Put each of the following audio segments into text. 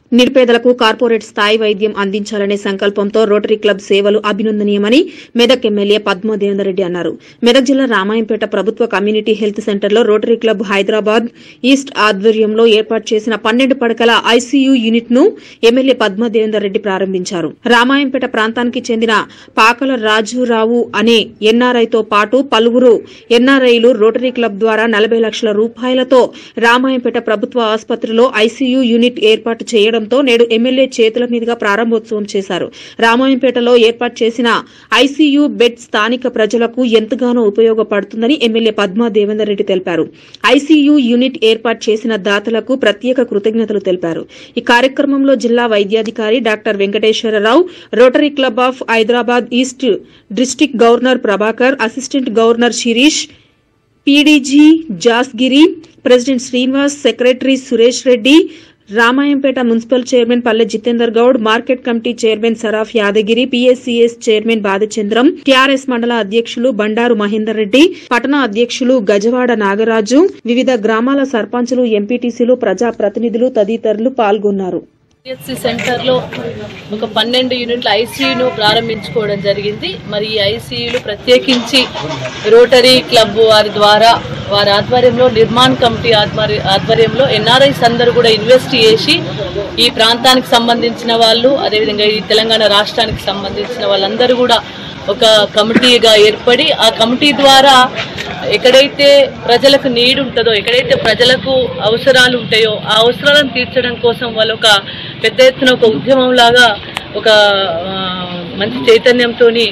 నిరుపేదలకు కార్పొరేట్ స్థాయి వైద్యం అందించాలనే సంకల్పంతో రోటరీ క్లబ్ సేవలు అభినందనీయమని మెదక్ ఎమ్మెల్యే పద్మదేవేందర్ రెడ్డి అన్నారు మెదక్ జిల్లా రామాయంపేట ప్రభుత్వ కమ్యూనిటీ హెల్త్ సెంటర్లో రోటరీ క్లబ్ హైదరాబాద్ ఈస్ట్ ఆధ్వర్యంలో ఏర్పాటు చేసిన పన్నెండు పడకల ఐసీయూ యూనిట్ ను ఎమ్మెల్యే పద్మదేవేందర్ రెడ్డి ప్రారంభించారు రామాయంపేట ప్రాంతానికి చెందిన పాకల రాజురావు అనే ఎన్ఆర్ఐతో పాటు పలువురు ఎన్ఆర్ఐలు రోటరీ క్లబ్ ద్వారా నలభై లక్షల రూపాయలతో రామాయంపేట ప్రభుత్వ ఆసుపత్రిలో ఐసీయూ యూనిట్ ఏర్పాటు చేయడంతో నేడు ఎమ్మెల్యే చేతుల మీదుగా ప్రారంభోత్సవం చేశారు రామాయంపేటలో ఏర్పాటు చేసిన ఐసీయూ బెడ్ స్థానిక ప్రజలకు ఎంతగానో ఉపయోగపడుతుందని ఎమ్మెల్యే పద్మా దేవేందర్ రెడ్డి తెలిపారు ఐసీయూ యూనిట్ ఏర్పాటు చేసిన దాతలకు ప్రత్యేక కృతజ్ఞతలు తెలిపారు ఈ కార్యక్రమంలో జిల్లా వైద్యాధికారి doctor Venkateswararao rotary club of Hyderabad east district governor Prabhakar assistant governor Sirish PDG జాస్గిరి president Srinivas secretary Suresh Reddy Ramayampet municipal chairman పల్లె Jitender Goud market committee chairman Saraf Yadagiri PSCS chairman బాధచంద్రం TRS మండల అధ్యక్షులు బండారు మహేందర్ రెడ్డి పట్టణ అధ్యక్షులు గజవాడ నాగరాజు వివిధ గ్రామాల సర్పంచులు ఎంపీటీసీలు ప్రజా ప్రతినిధులు తదితరులు పాల్గొన్నారు పిహెచ్సి సెంటర్లో ఒక పన్నెండు యూనిట్ల ఐసీయూను ప్రారంభించుకోవడం జరిగింది మరి ఈ ఐసీయూలు ప్రత్యేకించి రోటరీ క్లబ్ వారి ద్వారా వారి ఆధ్వర్యంలో నిర్మాణ్ కమిటీ ఆధ్వర్య ఆధ్వర్యంలో ఎన్ఆర్ఐస్ అందరూ కూడా ఇన్వెస్ట్ చేసి ఈ ప్రాంతానికి సంబంధించిన వాళ్ళు అదేవిధంగా ఈ తెలంగాణ రాష్ట్రానికి సంబంధించిన వాళ్ళందరూ కూడా ఒక కమిటీగా ఏర్పడి ఆ కమిటీ ద్వారా ఎక్కడైతే ప్రజలకు నీడ్ ఉంటుందో ఎక్కడైతే ప్రజలకు అవసరాలు ఉంటాయో ఆ అవసరాలను తీర్చడం కోసం వాళ్ళు ఒక పెద్ద ఎత్తున ఒక ఉద్యమం లాగా ఒక ఆ, మంచి చైతన్యంతోని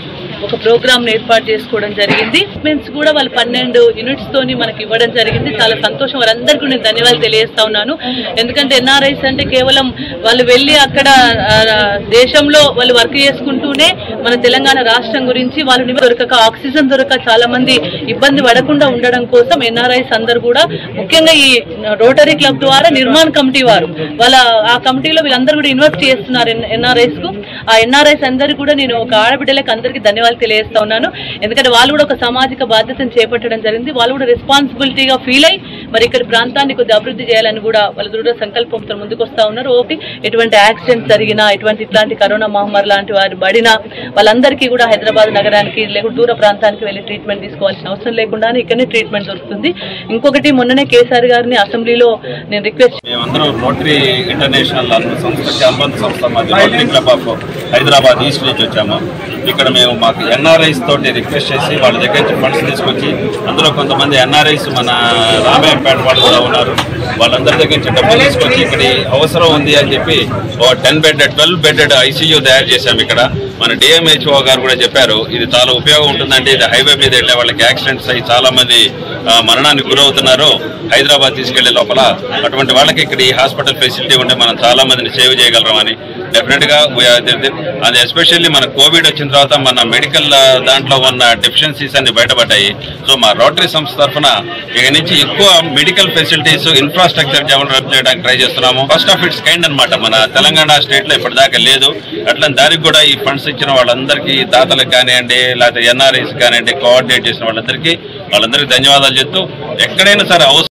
ఒక ప్రోగ్రామ్ ఏర్పాటు చేసుకోవడం జరిగింది మెన్స్ కూడా వాళ్ళు పన్నెండు యూనిట్స్ తోని మనకి ఇవ్వడం జరిగింది చాలా సంతోషం వారందరికీ నేను ధన్యవాదాలు తెలియజేస్తా ఉన్నాను ఎందుకంటే ఎన్ఆర్ఐస్ అంటే కేవలం వాళ్ళు వెళ్ళి అక్కడ ఆ, దేశంలో వాళ్ళు వర్క్ చేసుకుంటూనే మన తెలంగాణ రాష్ట్రం గురించి వాళ్ళు నివ- దొరకక ఆక్సిజన్ దొరక చాలా మంది ఇబ్బంది పడకుండా ఉండడం కోసం ఎన్ఆర్ఐస్ అందరూ కూడా ముఖ్యంగా ఈ రోటరీ క్లబ్ ద్వారా నిర్మాణ్ కమిటీ వారు వాళ్ళ ఆ కమిటీలో వీళ్ళందరూ కూడా ఇన్వెస్ట్ చేస్తున్నారు ఎన్ఆర్ఐస్ కు ఆ ఎన్ఆర్ఐస్ అందరూ కూడా నేను ఒక ఆడబిడ్డలకు అందరికీ ధన్యవాదాలు తెలియజేస్తా ఉన్నాను ఎందుకంటే వాళ్ళు కూడా ఒక సామాజిక బాధ్యతను చేపట్టడం జరిగింది వాళ్ళు కూడా రెస్పాన్సిబిలిటీగా ఫీల్ అయ్యి మరి ఇక్కడ ప్రాంతాన్ని కొద్దిగా అభివృద్ధి చేయాలని కూడా వాళ్ళ దృఢ సంకల్పంతో ముందుకు వస్తా ఉన్నారు ఓకే ఎటువంటి యాక్సిడెంట్ జరిగినా ఎటువంటి ఇట్లాంటి కరోనా మహమ్మారి లాంటి వారు పడినా వాళ్ళందరికీ కూడా హైదరాబాద్ నగరానికి లేకుంటే దూర ప్రాంతానికి వెళ్ళి ట్రీట్మెంట్ తీసుకోవాల్సిన అవసరం లేకుండానే ఇక్కడనే ట్రీట్మెంట్ దొరుకుతుంది ఇంకొకటి మొన్ననే కేసీఆర్ గారిని అసెంబ్లీలో నేను రిక్వెస్ట్ మేమందరం రోటరీ ఇంటర్నేషనల్ అన్న సంస్థకి అనుబంధ సంస్థ మాది rotary club of Hyderabad east నుంచి వచ్చాము ఇక్కడ మేము మాకు ఎన్ఆర్ఐస్ తోటి రిక్వెస్ట్ చేసి వాళ్ళ దగ్గర నుంచి ఫండ్స్ తీసుకొచ్చి అందులో కొంతమంది ఎన్ఆర్ఐస్ మన రామాయంపేట వాళ్ళు కూడా ఉన్నారు వాళ్ళందరి దగ్గర నుంచి డబ్బులు తీసుకొచ్చి ఇక్కడ అవసరం ఉంది అని చెప్పి ఓ ten bed twelve bedded ICU తయారు చేశాము ఇక్కడ మన డిఎంహెచ్ఓ గారు కూడా చెప్పారు ఇది చాలా ఉపయోగం ఉంటుందంటే ఇది హైవే మీద వెళ్ళే వాళ్ళకి యాక్సిడెంట్స్ అయ్యి చాలా మంది ఆ, మరణానికి గురవుతున్నారు హైదరాబాద్ తీసుకెళ్లే లోపల అటువంటి వాళ్ళకి ఇక్కడ ఈ హాస్పిటల్ ఫెసిలిటీ ఉంటే మనం చాలా మందిని సేవ్ చేయగలమని డెఫినెట్ గా we are the- the- అది ఎస్పెషల్లీ మన కోవిడ్ వచ్చిన తర్వాత మన మెడికల్ దాంట్లో ఉన్న డెఫిషియన్సీస్ అన్ని బయటపడ్డాయి సో మా రోటరీ సంస్థ తరఫున ఇక నుంచి ఎక్కువ మెడికల్ ఫెసిలిటీస్ ఇన్ఫ్రాస్ట్రక్చర్ డెవలప్ చేయడానికి ట్రై చేస్తున్నాము ఫస్ట్ ఆఫ్ ఇట్స్ కైండ్ అన్నమాట మన తెలంగాణ స్టేట్ లో ఇప్పటిదాకా లేదు అట్లా దానికి కూడా ఈ ఫండ్స్ ఇచ్చిన వాళ్ళందరికీ దాతలకు కానివ్వండి లేకపోతే ఎన్ఆర్ఐస్ కానివ్వండి కోఆర్డినేట్ చేసిన వాళ్ళందరికీ వాళ్ళందరికీ ధన్యవాదాలు చెప్తూ ఎక్కడైనా సరే అవసరం